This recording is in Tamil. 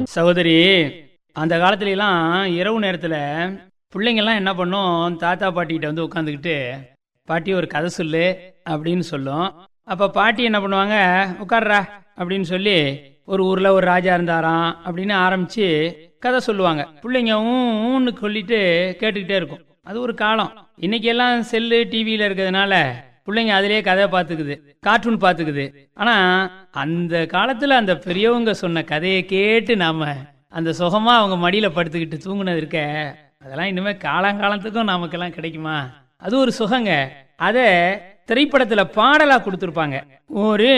சகோதரி அந்த காலத்துல எல்லாம் இரவு நேரத்துல பிள்ளைங்கெல்லாம் என்ன பண்ணும் தாத்தா பாட்டிகிட்ட வந்து உட்காந்துக்கிட்டு பாட்டி ஒரு கதை சொல்லு அப்படின்னு சொல்லும் அப்ப பாட்டி என்ன பண்ணுவாங்க உட்கார்றா அப்படின்னு சொல்லி ஒரு ஊர்ல ஒரு ராஜா இருந்தாராம் அப்படின்னு ஆரம்பிச்சு கதை சொல்லுவாங்க பிள்ளைங்க ஊ- ஊன்னு சொல்லிட்டு கேட்டுக்கிட்டே இருக்கும் அது ஒரு காலம் இன்னைக்கு எல்லாம் செல்லு டிவியில இருக்கிறதுனால பிள்ளைங்க அதிலேயே கதை பார்த்துக்குது கார்ட்டூன் பார்த்துக்குது ஆனா அந்த காலத்துல அந்த பெரியவங்க சொன்ன கதையை கேட்டு நாம அந்த சுகமா அவங்க மடியில படுத்துக்கிட்டு தூங்குனது இருக்க அதெல்லாம் இனிமே காலங்காலத்துக்கும் நமக்கெல்லாம் கிடைக்குமா அது ஒரு சுகங்க அத திரைப்படத்துல பாடலா கொடுத்துருப்பாங்க ஒரு